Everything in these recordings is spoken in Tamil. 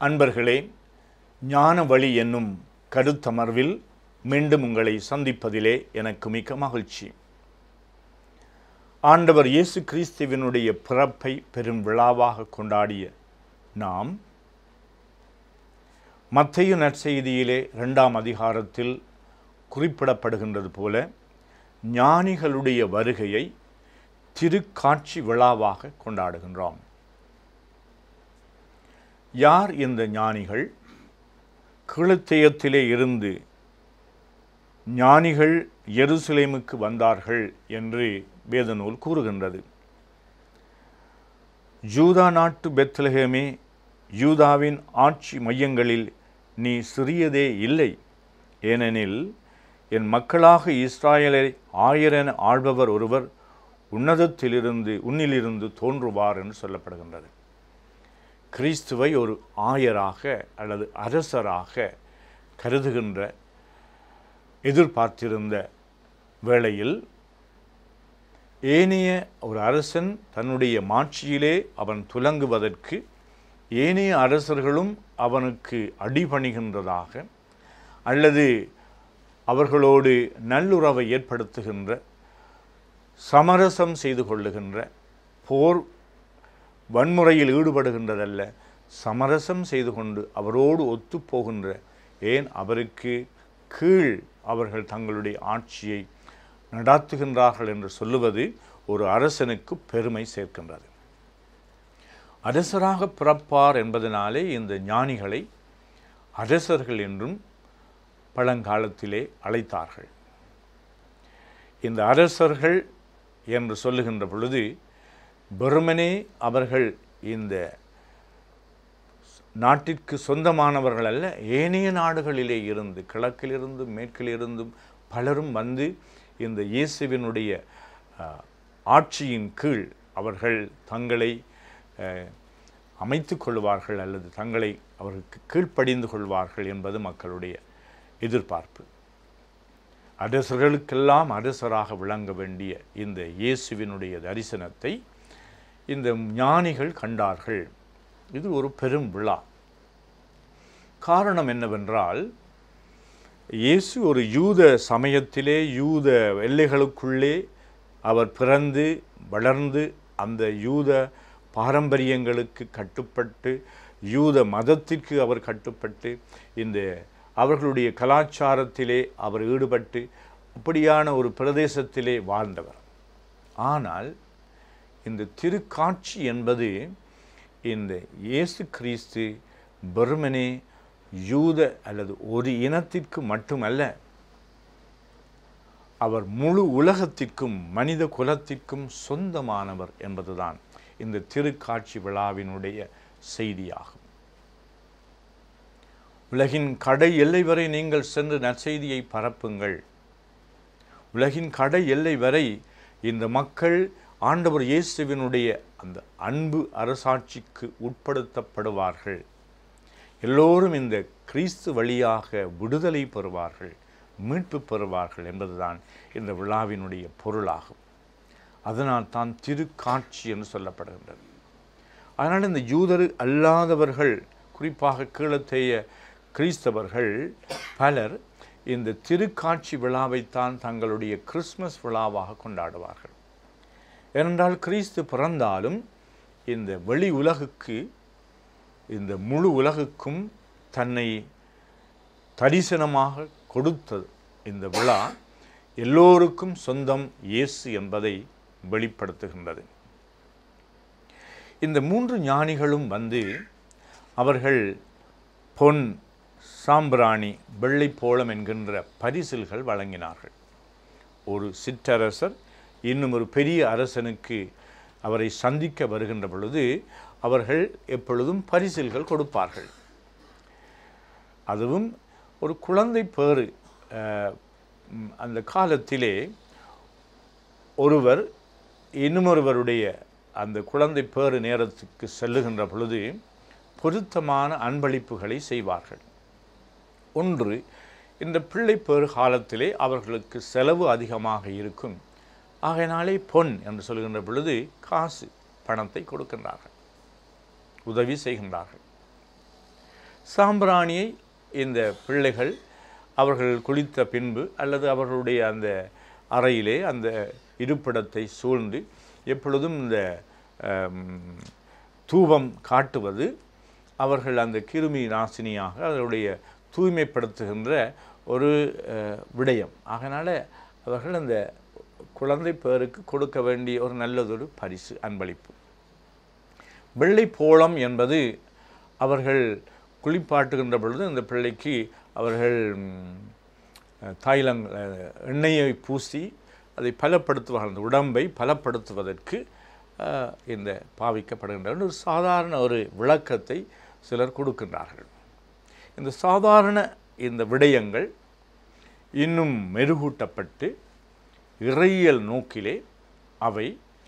அன்பர்களே ஞான வழி என்னும் கருத்தமர்வில் மீண்டும் உங்களை சந்திப்பதிலே எனக்கு மிக்க மகிழ்ச்சி ஆண்டவர் இயேசு கிறிஸ்துவினுடைய பிறப்பை பெரும் விழாவாக கொண்டாடிய நாம் மத்தைய நற்செய்தியிலே இரண்டாம் அதிகாரத்தில் குறிப்பிடப்படுகின்றது போல ஞானிகளுடைய வருகையை திருக்காட்சி விழாவாக கொண்டாடுகின்றோம் யார் இந்த ஞானிகள் கிழத்தயத்திலே இருந்து ஞானிகள் எருசலேமுக்கு வந்தார்கள் என்று வேதநூல் கூறுகின்றது யூதா நாட்டு பெத்லகேமே யூதாவின் ஆட்சி மையங்களில் நீ சிறியதே இல்லை ஏனெனில் என் மக்களாக இஸ்ராயலை ஆயிரென ஆள்பவர் ஒருவர் உன்னதத்திலிருந்து உன்னிலிருந்து தோன்றுவார் என்று சொல்லப்படுகின்றது கிறிஸ்துவை ஒரு ஆயராக அல்லது அரசராக கருதுகின்ற எதிர்பார்த்திருந்த வேளையில் ஏனைய ஒரு அரசன் தன்னுடைய மாட்சியிலே அவன் துலங்குவதற்கு ஏனைய அரசர்களும் அவனுக்கு அடிபணிகின்றதாக அல்லது அவர்களோடு நல்லுறவை ஏற்படுத்துகின்ற சமரசம் செய்து கொள்ளுகின்ற போர் வன்முறையில் ஈடுபடுகின்றதல்ல சமரசம் செய்து கொண்டு அவரோடு ஒத்துப்போகின்ற ஏன் அவருக்கு கீழ் அவர்கள் தங்களுடைய ஆட்சியை நடாத்துகின்றார்கள் என்று சொல்லுவது ஒரு அரசனுக்கு பெருமை சேர்க்கின்றது அரசராக பிறப்பார் என்பதனாலே இந்த ஞானிகளை அரசர்கள் என்றும் பழங்காலத்திலே அழைத்தார்கள் இந்த அரசர்கள் என்று சொல்லுகின்ற பொழுது வெறுமனே அவர்கள் இந்த நாட்டிற்கு சொந்தமானவர்கள் அல்ல ஏனைய நாடுகளிலே இருந்து கிழக்கிலிருந்தும் மேற்கிலிருந்தும் பலரும் வந்து இந்த இயேசுவினுடைய ஆட்சியின் கீழ் அவர்கள் தங்களை அமைத்து கொள்வார்கள் அல்லது தங்களை அவருக்கு கீழ்ப்படிந்து கொள்வார்கள் என்பது மக்களுடைய எதிர்பார்ப்பு அரசர்களுக்கெல்லாம் அரசராக விளங்க வேண்டிய இந்த இயேசுவினுடைய தரிசனத்தை இந்த ஞானிகள் கண்டார்கள் இது ஒரு பெரும் விழா காரணம் என்னவென்றால் இயேசு ஒரு யூத சமயத்திலே யூத எல்லைகளுக்குள்ளே அவர் பிறந்து வளர்ந்து அந்த யூத பாரம்பரியங்களுக்கு கட்டுப்பட்டு யூத மதத்திற்கு அவர் கட்டுப்பட்டு இந்த அவர்களுடைய கலாச்சாரத்திலே அவர் ஈடுபட்டு அப்படியான ஒரு பிரதேசத்திலே வாழ்ந்தவர் ஆனால் இந்த திருக்காட்சி என்பது இந்த இயேசு கிறிஸ்து பெருமனே யூத அல்லது ஒரு இனத்திற்கு மட்டுமல்ல அவர் முழு உலகத்திற்கும் மனித குலத்திற்கும் சொந்தமானவர் என்பதுதான் இந்த திருக்காட்சி விழாவினுடைய செய்தியாகும் உலகின் கடை எல்லை வரை நீங்கள் சென்று நற்செய்தியை பரப்புங்கள் உலகின் கடை எல்லை வரை இந்த மக்கள் ஆண்டவர் இயேசுவினுடைய அந்த அன்பு அரசாட்சிக்கு உட்படுத்தப்படுவார்கள் எல்லோரும் இந்த கிறிஸ்து வழியாக விடுதலை பெறுவார்கள் மீட்பு பெறுவார்கள் என்பதுதான் இந்த விழாவினுடைய பொருளாகும் அதனால் தான் திருக்காட்சி என்று சொல்லப்படுகின்றது அதனால் இந்த யூதர் அல்லாதவர்கள் குறிப்பாக கீழத்தேய கிறிஸ்தவர்கள் பலர் இந்த திருக்காட்சி விழாவைத்தான் தங்களுடைய கிறிஸ்மஸ் விழாவாக கொண்டாடுவார்கள் ஏனென்றால் கிறிஸ்து பிறந்தாலும் இந்த வெளி உலகுக்கு இந்த முழு உலகுக்கும் தன்னை தரிசனமாக கொடுத்த இந்த விழா எல்லோருக்கும் சொந்தம் இயேசு என்பதை வெளிப்படுத்துகின்றது இந்த மூன்று ஞானிகளும் வந்து அவர்கள் பொன் சாம்பிராணி வெள்ளைப்போளம் என்கின்ற பரிசில்கள் வழங்கினார்கள் ஒரு சிற்றரசர் இன்னும் ஒரு பெரிய அரசனுக்கு அவரை சந்திக்க வருகின்ற பொழுது அவர்கள் எப்பொழுதும் பரிசில்கள் கொடுப்பார்கள் அதுவும் ஒரு குழந்தை பேறு அந்த காலத்திலே ஒருவர் இன்னுமொருவருடைய அந்த குழந்தை பேறு நேரத்துக்கு செல்லுகின்ற பொழுது பொருத்தமான அன்பளிப்புகளை செய்வார்கள் ஒன்று இந்த பிள்ளை பேறு காலத்திலே அவர்களுக்கு செலவு அதிகமாக இருக்கும் ஆகையினாலே பொன் என்று சொல்கின்ற பொழுது காசு பணத்தை கொடுக்கின்றார்கள் உதவி செய்கின்றார்கள் சாம்பிராணியை இந்த பிள்ளைகள் அவர்கள் குளித்த பின்பு அல்லது அவர்களுடைய அந்த அறையிலே அந்த இருப்பிடத்தை சூழ்ந்து எப்பொழுதும் இந்த ஆம், தூபம் காட்டுவது அவர்கள் அந்த கிருமி நாசினியாக அதனுடைய தூய்மைப்படுத்துகின்ற ஒரு அஹ், விடயம் அதனால் அவர்கள் அந்த குழந்தை பேருக்கு கொடுக்க வேண்டிய ஒரு நல்லதொரு பரிசு அன்பளிப்பு வெள்ளை போளம் என்பது அவர்கள் குளிப்பாட்டுகின்ற பொழுது இந்த பிள்ளைக்கு அவர்கள் ம், தைலங் அஹ், எண்ணெயை பூசி அதை பலப்படுத்துவார்கள் அந்த உடம்பை பலப்படுத்துவதற்கு அஹ், இந்த பாவிக்கப்படுகின்ற ஒரு சாதாரண ஒரு விளக்கத்தை சிலர் கொடுக்கின்றார்கள் இந்த சாதாரண இந்த விடயங்கள் இன்னும் மெருகூட்டப்பட்டு இறையியல் நோக்கிலே அவை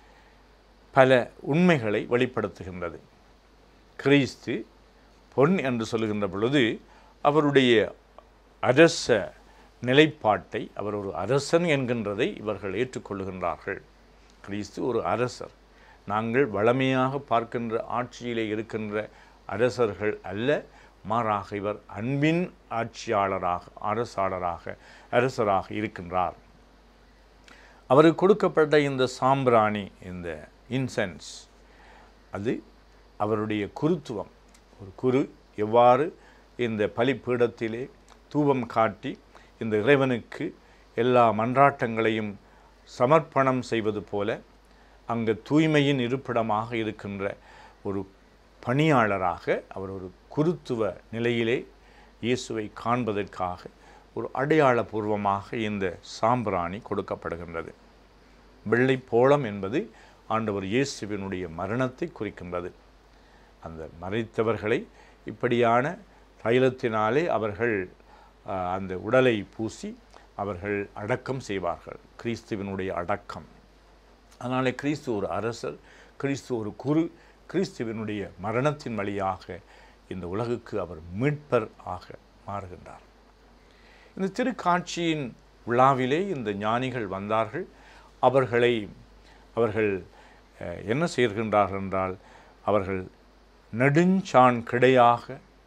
பல உண்மைகளை வெளிப்படுத்துகின்றது கிறிஸ்து பொன் என்று சொல்லுகின்ற பொழுது அவருடைய அரச நிலைப்பாட்டை அவர் ஒரு அரசன் என்கின்றதை இவர்கள் ஏற்றுக்கொள்ளுகின்றார்கள் கிறிஸ்து ஒரு அரசர் நாங்கள் வளமையாக பார்க்கின்ற ஆட்சியிலே இருக்கின்ற அரசர்கள் அல்ல மாறாக இவர் அன்பின் ஆட்சியாளராக அரசாளராக அரசராக இருக்கின்றார் அவருக்கு கொடுக்கப்பட்ட இந்த சாம்பிராணி இந்த இன்சென்ஸ் அது அவருடைய குருத்துவம் ஒரு குரு எவ்வாறு இந்த பலிப்பீடத்திலே தூபம் காட்டி இந்த இறைவனுக்கு எல்லா மன்றாட்டங்களையும் சமர்ப்பணம் செய்வது போல அங்கு தூய்மையின் இருப்பிடமாக இருக்கின்ற ஒரு பணியாளராக அவர் ஒரு குருத்துவ நிலையிலே இயேசுவை காண்பதற்காக ஒரு அடையாளபூர்வமாக இந்த சாம்பிராணி கொடுக்கப்படுகின்றது வெள்ளை போளம் என்பது ஆண்டவர் இயேசுவினுடைய மரணத்தை குறிக்கின்றது அந்த மறைத்தவர்களை இப்படியான தைலத்தினாலே அவர்கள் ஆஹ், அந்த உடலை பூசி அவர்கள் அடக்கம் செய்வார்கள் கிறிஸ்துவினுடைய அடக்கம் அதனாலே கிறிஸ்து ஒரு அரசர் கிறிஸ்து ஒரு குரு கிறிஸ்துவினுடைய மரணத்தின் வழியாக இந்த உலகுக்கு அவர் மீட்பர் ஆக மாறுகின்றார் இந்த திருக்காட்சியின் விழாவிலே இந்த ஞானிகள் வந்தார்கள் அவர்களை அவர்கள் அஹ், என்ன செய்கின்றார்கள் என்றால் அவர்கள் நெடுஞ்சான் கிடையாக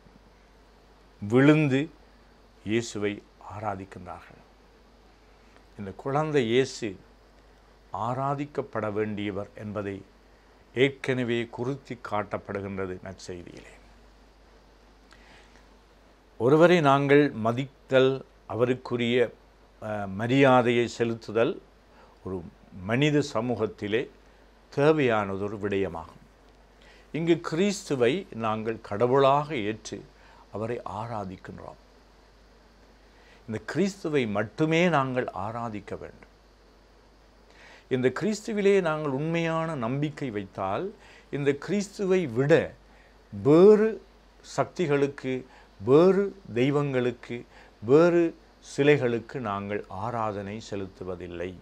விழுந்து இயேசுவை ஆராதிக்கின்றார்கள் இந்த குழந்தை இயேசு ஆராதிக்கப்பட வேண்டியவர் என்பதை ஏற்கனவே குறித்தி காட்டப்படுகின்றது நற்செய்தியிலே ஒருவரை நாங்கள் மதித்தல் அவருக்குரிய அஹ், மரியாதையை செலுத்துதல் ஒரு மனித சமூகத்திலே தேவையானதொரு விடயமாகும் இங்கு கிறிஸ்துவை நாங்கள் கடவுளாக ஏற்று அவரை ஆராதிக்கின்றோம் இந்த கிறிஸ்துவை மட்டுமே நாங்கள் ஆராதிக்க வேண்டும் இந்த கிறிஸ்துவிலே நாங்கள் உண்மையான நம்பிக்கை வைத்தால் இந்த கிறிஸ்துவை விட வேறு சக்திகளுக்கு வேறு தெய்வங்களுக்கு வேறு சிலைகளுக்கு நாங்கள் ஆராதனை செலுத்துவதில்லை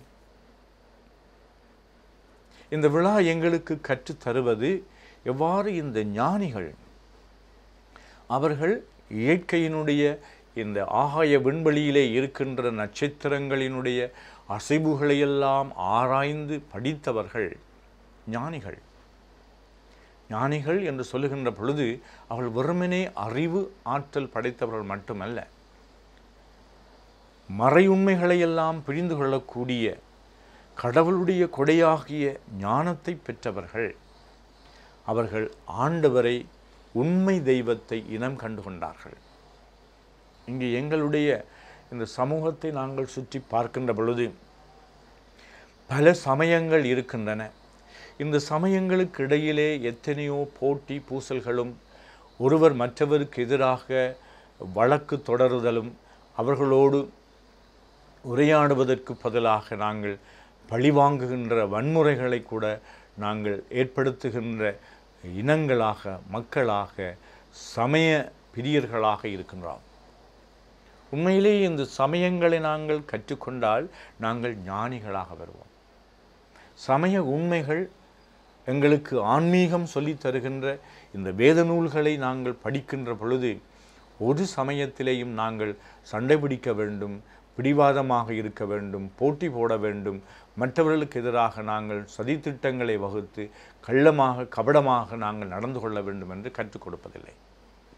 இந்த விழா எங்களுக்கு கற்றுத் தருவது எவ்வாறு இந்த ஞானிகள் அவர்கள் இயற்கையினுடைய இந்த ஆகாய விண்வெளியிலே இருக்கின்ற நட்சத்திரங்களினுடைய அசைவுகளையெல்லாம் ஆராய்ந்து படித்தவர்கள் ஞானிகள் ஞானிகள் என்று சொல்லுகின்ற பொழுது அவள் வெறுமனே அறிவு ஆற்றல் படைத்தவர்கள் மட்டுமல்ல மறை உண்மைகளையெல்லாம் புரிந்து கொள்ளக்கூடிய கடவுளுடைய கொடையாகிய ஞானத்தை பெற்றவர்கள் அவர்கள் ஆண்டவரை உண்மை தெய்வத்தை இனம் கண்டு கொண்டார்கள் இங்கே எங்களுடைய இந்த சமூகத்தை நாங்கள் சுற்றி பார்க்கின்ற பொழுது பல சமயங்கள் இருக்கின்றன இந்த சமயங்களுக்கு இடையிலே எத்தனையோ போட்டி பூசல்களும் ஒருவர் மற்றவருக்கு எதிராக வழக்கு தொடருதலும் அவர்களோடு உரையாடுவதற்கு பதிலாக நாங்கள் பழிவாங்குகின்ற வன்முறைகளை கூட நாங்கள் ஏற்படுத்துகின்ற இனங்களாக மக்களாக சமய பிரியர்களாக இருக்கின்றோம் உண்மையிலேயே இந்த சமயங்களை நாங்கள் கற்றுக்கொண்டால் நாங்கள் ஞானிகளாக வருவோம் சமய உண்மைகள் எங்களுக்கு ஆன்மீகம் சொல்லித் தருகின்ற இந்த வேத நூல்களை நாங்கள் படிக்கின்ற பொழுது ஒரு சமயத்திலேயும் நாங்கள் சண்டை பிடிக்க வேண்டும் பிடிவாதமாக இருக்க வேண்டும் போட்டி போட வேண்டும் மற்றவர்களுக்கு எதிராக நாங்கள் சதித்திட்டங்களை வகுத்து கள்ளமாக கபடமாக நாங்கள் நடந்து கொள்ள வேண்டும் என்று கற்றுக் கொடுப்பதில்லை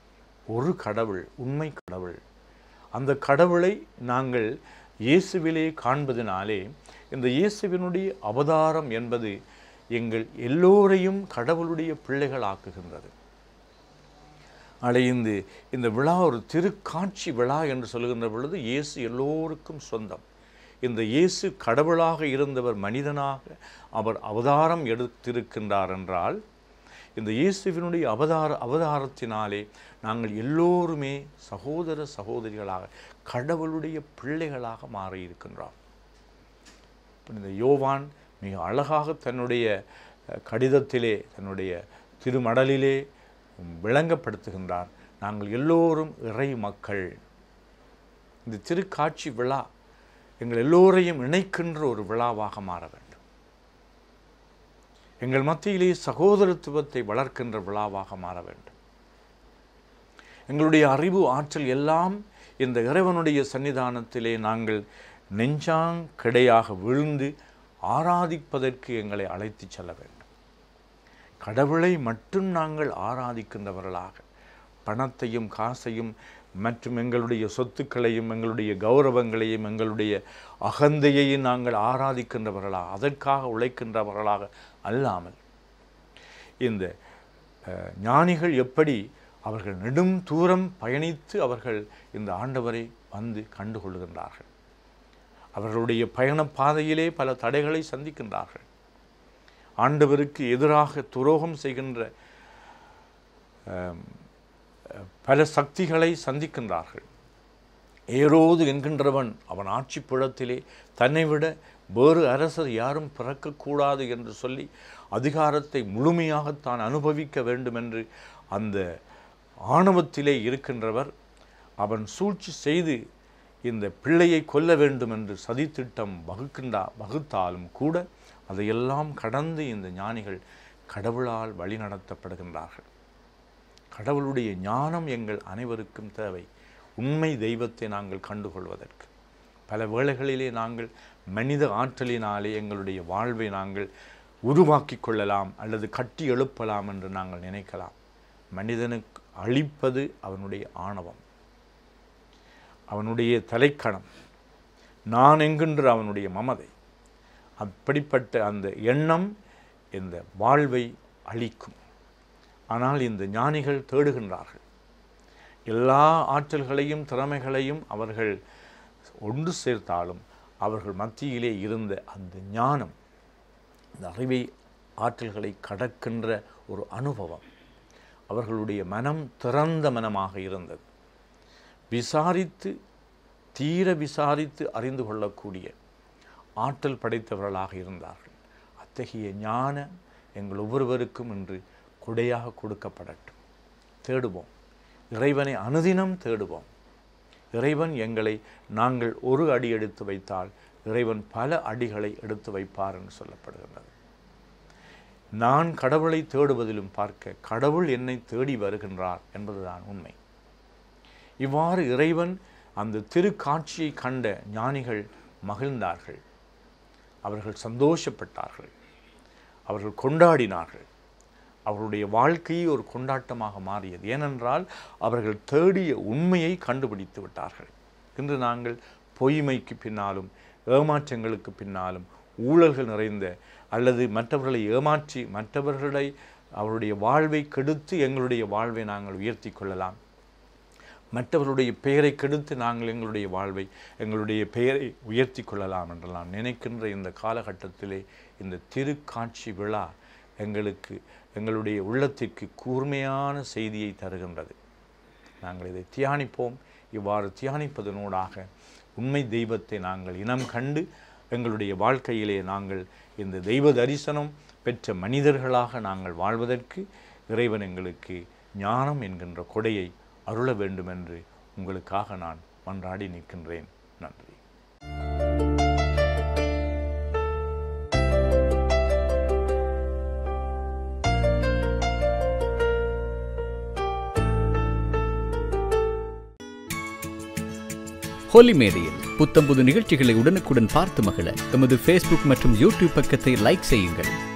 ஒரு கடவுள் உண்மை கடவுள் அந்த கடவுளை நாங்கள் இயேசுவிலே காண்பதினாலே இந்த இயேசுவினுடைய அவதாரம் என்பது எங்கள் எல்லோரையும் கடவுளுடைய பிள்ளைகள் ஆக்குகின்றது அடைந்து இந்த விழா ஒரு திருக்காட்சி விழா என்று சொல்லுகின்ற பொழுது இயேசு எல்லோருக்கும் சொந்தம் இந்த இயேசு கடவுளாக இருந்தவர் மனிதனாக அவர் அவதாரம் எடுத்திருக்கின்றார் என்றால் இந்த இயேசுவினுடைய அவதார அவதாரத்தினாலே நாங்கள் எல்லோருமே சகோதர சகோதரிகளாக கடவுளுடைய பிள்ளைகளாக மாறியிருக்கின்றோம் இந்த யோவான் மிக அழகாக தன்னுடைய அஹ், கடிதத்திலே தன்னுடைய திருமடலிலே விளங்கப்படுத்துகின்றார் நாங்கள் எல்லோரும் இறை மக்கள் இந்த திருக்காட்சி விழா எங்கள் எல்லோரையும் இணைக்கின்ற ஒரு விழாவாக மாற வேண்டும் எங்கள் மத்தியிலே சகோதரத்துவத்தை வளர்க்கின்ற விழாவாக மாற வேண்டும் எங்களுடைய அறிவு ஆற்றல் எல்லாம் இந்த இறைவனுடைய சன்னிதானத்திலே நாங்கள் நெஞ்சாங்கிடையாக விழுந்து ஆராதிப்பதற்கு எங்களை அழைத்துச் செல்ல வேண்டும் கடவுளை மட்டும் நாங்கள் ஆராதிக்கின்றவர்களாக பணத்தையும் காசையும் மற்றும் எங்களுடைய சொத்துக்களையும் எங்களுடைய கௌரவங்களையும் எங்களுடைய அகந்தையையும் நாங்கள் ஆராதிக்கின்றவர்களாக அதற்காக உழைக்கின்றவர்களாக அல்லாமல் இந்த அஹ், ஞானிகள் எப்படி அவர்கள் நெடும் தூரம் பயணித்து அவர்கள் இந்த ஆண்டவரை வந்து கண்டுகொள்கின்றார்கள் அவர்களுடைய பயணப் பாதையிலே பல தடைகளை சந்திக்கின்றார்கள் ஆண்டவருக்கு எதிராக துரோகம் செய்கின்ற ஆம், பல சக்திகளை சந்திக்கின்றார்கள் ஏரோது என்கின்றவன் அவன் ஆட்சி புலத்திலே தன்னை விட வேறு அரசர் யாரும் பிறக்கக்கூடாது என்று சொல்லி அதிகாரத்தை முழுமையாக தான் அனுபவிக்க வேண்டும் என்று அந்த ஆணவத்திலே இருக்கின்றவர் அவன் சூழ்ச்சி செய்து இந்த பிள்ளையை கொல்ல வேண்டும் என்று சதித்திட்டம் வகுக்கின்றா வகுத்தாலும் கூட அதையெல்லாம் கடந்து இந்த ஞானிகள் கடவுளால் வழிநடத்தப்படுகின்றார்கள் கடவுளுடைய ஞானம் எங்கள் அனைவருக்கும் தேவை உண்மை தெய்வத்தை நாங்கள் கண்டுகொள்வதற்கு பல வேளைகளிலே நாங்கள் மனித ஆற்றலினாலே எங்களுடைய வாழ்வை நாங்கள் உருவாக்கி கொள்ளலாம் அல்லது கட்டி எழுப்பலாம் என்று நாங்கள் நினைக்கலாம் மனிதனுக்கு அழிப்பது அவனுடைய ஆணவம் அவனுடைய தலைக்கணம் நான் என்கின்ற அவனுடைய மமதை அப்படிப்பட்ட அந்த எண்ணம் இந்த வாழ்வை அழிக்கும் ஆனால் இந்த ஞானிகள் தேடுகின்றார்கள் எல்லா ஆற்றல்களையும் திறமைகளையும் அவர்கள் ஒன்று சேர்த்தாலும் அவர்கள் மத்தியிலே இருந்த அந்த ஞானம் அந்த அறிவை ஆற்றல்களை கடக்கின்ற ஒரு அனுபவம் அவர்களுடைய மனம் திறந்த மனமாக இருந்தது விசாரித்து தீர விசாரித்து அறிந்து கொள்ளக்கூடிய ஆற்றல் படைத்தவர்களாக இருந்தார்கள் அத்தகைய ஞான எங்கள் ஒவ்வொருவருக்கும் இன்று கொடையாக கொடுக்கப்படட்டும் தேடுவோம் இறைவனை அனுதினம் தேடுவோம் இறைவன் எங்களை நாங்கள் ஒரு அடி எடுத்து வைத்தால் இறைவன் பல அடிகளை எடுத்து வைப்பார் என்று சொல்லப்படுகின்றது நான் கடவுளை தேடுவதிலும் பார்க்க கடவுள் என்னை தேடி வருகின்றார் என்பதுதான் உண்மை இவ்வாறு இறைவன் அந்த திருக்காட்சியை கண்ட ஞானிகள் மகிழ்ந்தார்கள் அவர்கள் சந்தோஷப்பட்டார்கள் அவர்கள் கொண்டாடினார்கள் அவர்களுடைய வாழ்க்கையை ஒரு கொண்டாட்டமாக மாறியது ஏனென்றால் அவர்கள் தேடிய உண்மையை கண்டுபிடித்து விட்டார்கள் இன்று நாங்கள் பொய்மைக்கு பின்னாலும் ஏமாற்றங்களுக்கு பின்னாலும் ஊழல்கள் நிறைந்த அல்லது மற்றவர்களை ஏமாற்றி மற்றவர்களை அவருடைய வாழ்வை கெடுத்து எங்களுடைய வாழ்வை நாங்கள் உயர்த்தி கொள்ளலாம் மற்றவருடைய பெயரை கெடுத்து நாங்கள் எங்களுடைய வாழ்வை எங்களுடைய பெயரை உயர்த்தி கொள்ளலாம் என்று நான் நினைக்கின்ற இந்த காலகட்டத்திலே இந்த திருக்காட்சி விழா எங்களுக்கு எங்களுடைய உள்ளத்திற்கு கூர்மையான செய்தியை தருகின்றது நாங்கள் இதை தியானிப்போம் இவ்வாறு தியானிப்பதனூடாக உண்மை தெய்வத்தை நாங்கள் இனம் கண்டு எங்களுடைய வாழ்க்கையிலே நாங்கள் இந்த தெய்வ தரிசனம் பெற்ற மனிதர்களாக நாங்கள் வாழ்வதற்கு இறைவன் எங்களுக்கு ஞானம் என்கின்ற கொடையை அருள வேண்டும் என்று உங்களுக்காக நான் மன்றாடி நிற்கின்றேன் நன்றி ஹோலி மேடையில் புத்தம்புது நிகழ்ச்சிகளை உடனுக்குடன் பார்த்து மகிழ எமது ஃபேஸ்புக் மற்றும் யூடியூப் பக்கத்தை லைக் செய்யுங்கள்